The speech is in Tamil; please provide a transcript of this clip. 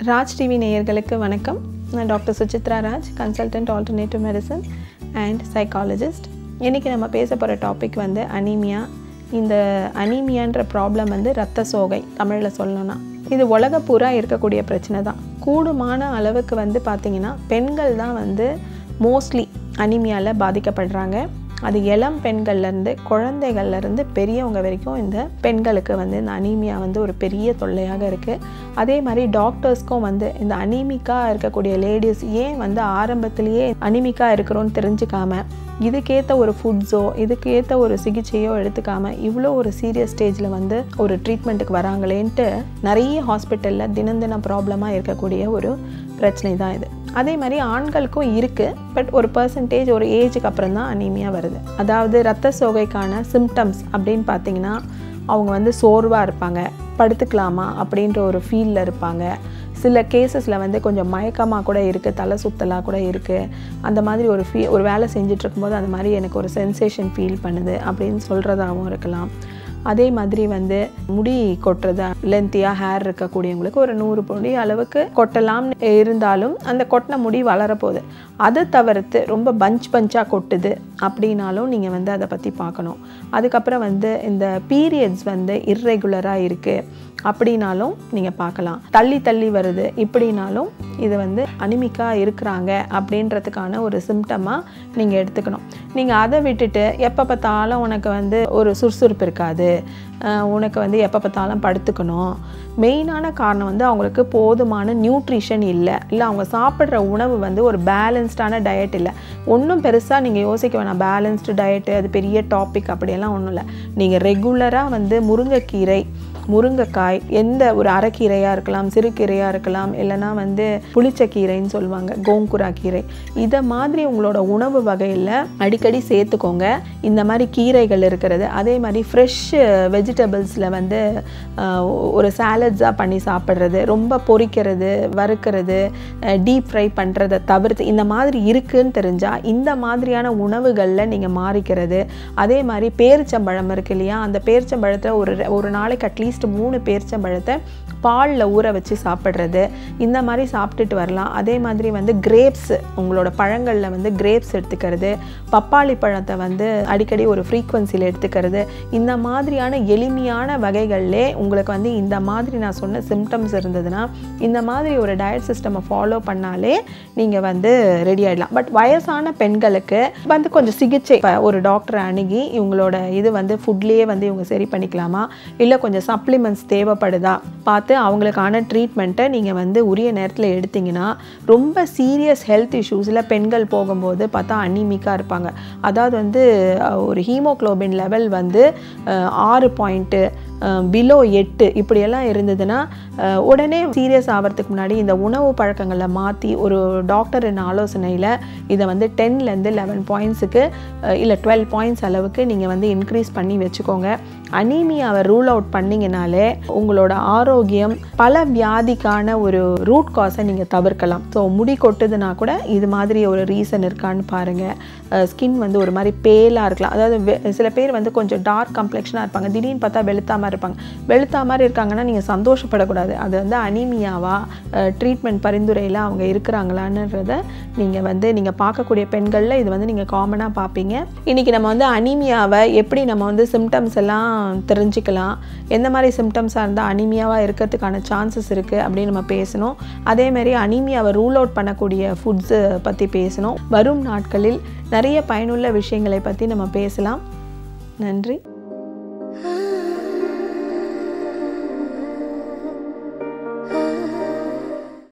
ராஜ் டிவி நேயர்களுக்கு வணக்கம் நான் doctor Suchitra Raj consultant alternative medicine and psychologist இன்றைக்கி நம்ம பேச போகிற டாபிக் வந்து அனீமியா இந்த அனீமியான்ற ப்ராப்ளம் வந்து ரத்த சோகை தமிழில் சொல்லணும்னா இது உலக பூரா இருக்கக்கூடிய பிரச்சனை தான் கூடுமான அளவுக்கு வந்து பார்த்திங்கன்னா பெண்கள் தான் வந்து மோஸ்ட்லி அனீமியாவில் பாதிக்கப்படுறாங்க அது இளம் பெண்கள்லேருந்து குழந்தைகள்லேருந்து பெரியவங்க வரைக்கும் இந்த பெண்களுக்கு வந்து இந்த அனீமியா வந்து ஒரு பெரிய தொல்லையாக இருக்குது அதே மாதிரி டாக்டர்ஸ்க்கும் வந்து இந்த அனீமிக்காக இருக்கக்கூடிய லேடிஸ் ஏன் வந்து ஆரம்பத்திலேயே அனீமிக்காக இருக்கிறோன்னு தெரிஞ்சுக்காம இதுக்கேற்ற ஒரு ஃபுட்ஸோ இதுக்கேற்ற ஒரு சிகிச்சையோ எடுத்துக்காமல் இவ்வளோ ஒரு சீரியஸ் ஸ்டேஜில் வந்து ஒரு ட்ரீட்மெண்ட்டுக்கு வராங்களேன்ட்டு நிறைய ஹாஸ்பிட்டலில் தினம் தினம் ப்ராப்ளமாக இருக்கக்கூடிய ஒரு பிரச்சனை தான் இது அதே மாதிரி ஆண்களுக்கும் இருக்குது பட் ஒரு பர்சன்டேஜ் ஒரு ஏஜுக்கு அப்புறம் தான் அனீமியா வருது அதாவது ரத்த சோகைக்கான சிம்டம்ஸ் அப்படின்னு பார்த்தீங்கன்னா அவங்க வந்து சோர்வாக இருப்பாங்க படுத்துக்கலாமா அப்படின்ற ஒரு ஃபீலில் இருப்பாங்க சில கேசஸில் வந்து கொஞ்சம் மயக்கமாக கூட இருக்குது தலை சுத்தலாக கூட இருக்குது அந்த மாதிரி ஒரு ஃபீ ஒரு வேலை செஞ்சுட்டு இருக்கும்போது அந்த மாதிரி எனக்கு ஒரு சென்சேஷன் ஃபீல் பண்ணுது அப்படின்னு சொல்கிறதாகவும் இருக்கலாம் அதே மாதிரி வந்து முடி கொட்டுறது லென்த்தியாக ஹேர் இருக்கக்கூடியவங்களுக்கு ஒரு நூறு முடி அளவுக்கு கொட்டலாம்னு இருந்தாலும் அந்த கொட்டின முடி வளரப்போகுது அதை தவிர்த்து ரொம்ப பஞ்ச் பஞ்சாக கொட்டுது அப்படின்னாலும் நீங்கள் வந்து அதை பற்றி பார்க்கணும் அதுக்கப்புறம் வந்து இந்த பீரியட்ஸ் வந்து இர்ரெகுலராக இருக்குது அப்படின்னாலும் நீங்கள் பார்க்கலாம் தள்ளி தள்ளி வருது இப்படினாலும் இது வந்து அனிமிக்காக இருக்கிறாங்க அப்படின்றதுக்கான ஒரு சிம்டமாக நீங்கள் எடுத்துக்கணும் நீங்கள் அதை விட்டுட்டு எப்போ பார்த்தாலும் உனக்கு வந்து ஒரு சுறுசுறுப்பு இருக்காது உனக்கு வந்து எப்போ பார்த்தாலும் படுத்துக்கணும் மெயினான காரணம் வந்து அவங்களுக்கு போதுமான நியூட்ரிஷன் இல்லை இல்லை அவங்க சாப்பிட்ற உணவு வந்து ஒரு பேலன்ஸ்டான டயட் இல்லை ஒன்றும் பெருசாக நீங்கள் யோசிக்க வேணாம் பேலன்ஸ்டு டயட்டு அது பெரிய டாபிக் அப்படியெல்லாம் ஒன்றும் இல்லை நீங்கள் ரெகுலராக வந்து முருங்கைக்கீரை முருங்கைக்காய் எந்த ஒரு அரைக்கீரையாக இருக்கலாம் சிறுகீரையாக இருக்கலாம் இல்லைனா வந்து புளிச்சக்கீரைன்னு சொல்லுவாங்க கோங்குரா கீரை இதை மாதிரி உங்களோட உணவு வகையில் அடிக்கடி சேர்த்துக்கோங்க இந்த மாதிரி கீரைகள் இருக்கிறது அதே மாதிரி ஃப்ரெஷ் வெஜிடபிள்ஸில் வந்து ஒரு சாலட்ஸாக பண்ணி சாப்பிட்றது ரொம்ப பொரிக்கிறது வறுக்கிறது டீப் ஃப்ரை பண்ணுறதை தவிர்த்து இந்த மாதிரி இருக்குன்னு தெரிஞ்சால் இந்த மாதிரியான உணவுகளில் நீங்கள் மாறிக்கிறது அதே மாதிரி பேரிச்சம்பழம் இருக்கு இல்லையா அந்த பேரிச்சம்பழத்தில் ஒரு ஒரு நாளைக்கு அட்லீஸ்ட் அட்லீஸ்ட் மூணு பேரிச்சம்பழத்தை பாலில் ஊற வச்சு சாப்பிட்றது இந்த மாதிரி சாப்பிட்டுட்டு வரலாம் அதே மாதிரி வந்து கிரேப்ஸ் உங்களோட பழங்களில் வந்து கிரேப்ஸ் எடுத்துக்கிறது பப்பாளி பழத்தை வந்து அடிக்கடி ஒரு ஃப்ரீக்குவன்சியில் எடுத்துக்கிறது இந்த மாதிரியான எளிமையான வகைகள்லே உங்களுக்கு வந்து இந்த மாதிரி நான் சொன்ன சிம்டம்ஸ் இருந்ததுன்னா இந்த மாதிரி ஒரு டயட் சிஸ்டமை ஃபாலோ பண்ணாலே நீங்கள் வந்து ரெடி ஆகிடலாம் பட் வயசான பெண்களுக்கு வந்து கொஞ்சம் சிகிச்சை ஒரு டாக்டரை அணுகி இவங்களோட இது வந்து ஃபுட்லேயே வந்து இவங்க சரி பண்ணிக்கலாமா இல்லை கொஞ்சம் சப்ளிமெண்ட்ஸ் தேவைப்படுதா பார்த்து அவங்களுக்கான ட்ரீட்மெண்ட்டை நீங்கள் வந்து உரிய நேரத்தில் எடுத்திங்கன்னா ரொம்ப சீரியஸ் ஹெல்த் இஷ்யூஸில் பெண்கள் போகும்போது பார்த்தா அனிமிக்காக இருப்பாங்க அதாவது வந்து ஒரு ஹீமோக்ளோபின் லெவல் வந்து ஆறு பாயிண்ட்டு பிலோ எட்டு இப்படியெல்லாம் இருந்ததுன்னா உடனே சீரியஸ் ஆகிறதுக்கு முன்னாடி இந்த உணவு பழக்கங்களை மாற்றி ஒரு டாக்டரின் ஆலோசனையில் இதை வந்து டென்லேருந்து லெவன் பாயிண்ட்ஸுக்கு இல்லை டுவெல் பாயிண்ட்ஸ் அளவுக்கு நீங்கள் வந்து இன்க்ரீஸ் பண்ணி வச்சுக்கோங்க அனீமியாவை ரூல் அவுட் பண்ணிங்கனாலே உங்களோட ஆரோக்கியம் பல வியாதிக்கான ஒரு ரூட் காஸை நீங்கள் தவிர்க்கலாம் ஸோ முடி கொட்டுதுன்னா கூட இது மாதிரி ஒரு ரீசன் இருக்கான்னு பாருங்கள் ஸ்கின் வந்து ஒரு மாதிரி பேலாக இருக்கலாம் அதாவது சில பேர் வந்து கொஞ்சம் டார்க் கம்ப்ளெக்ஷனாக இருப்பாங்க திடீர்னு பார்த்தா வெளுத்தா மாதிரி இருப்பாங்க வெளுத்தா மாதிரி இருக்காங்கன்னா நீங்கள் சந்தோஷப்படக்கூடாது அது வந்து அனீமியாவா ட்ரீட்மெண்ட் பரிந்துரையில் அவங்க இருக்கிறாங்களான்றத நீங்கள் வந்து நீங்கள் பார்க்கக்கூடிய பெண்களில் இது வந்து நீங்கள் காமனாக பார்ப்பீங்க இன்றைக்கி நம்ம வந்து அனீமியாவை எப்படி நம்ம வந்து சிம்டம்ஸ் எல்லாம் தெரிஞ்சுக்கலாம் எந்த மாதிரி சிம்டம்ஸாக இருந்தால் அனீமியாவாக இருக்கிறதுக்கான சான்சஸ் இருக்குது அப்படின்னு நம்ம பேசணும் அதேமாரி அனீமியாவை ரூல் அவுட் பண்ணக்கூடிய ஃபுட்ஸு பற்றி பேசணும் வரும் நாட்களில் நிறைய பயனுள்ள விஷயங்களை பற்றி நம்ம பேசலாம் நன்றி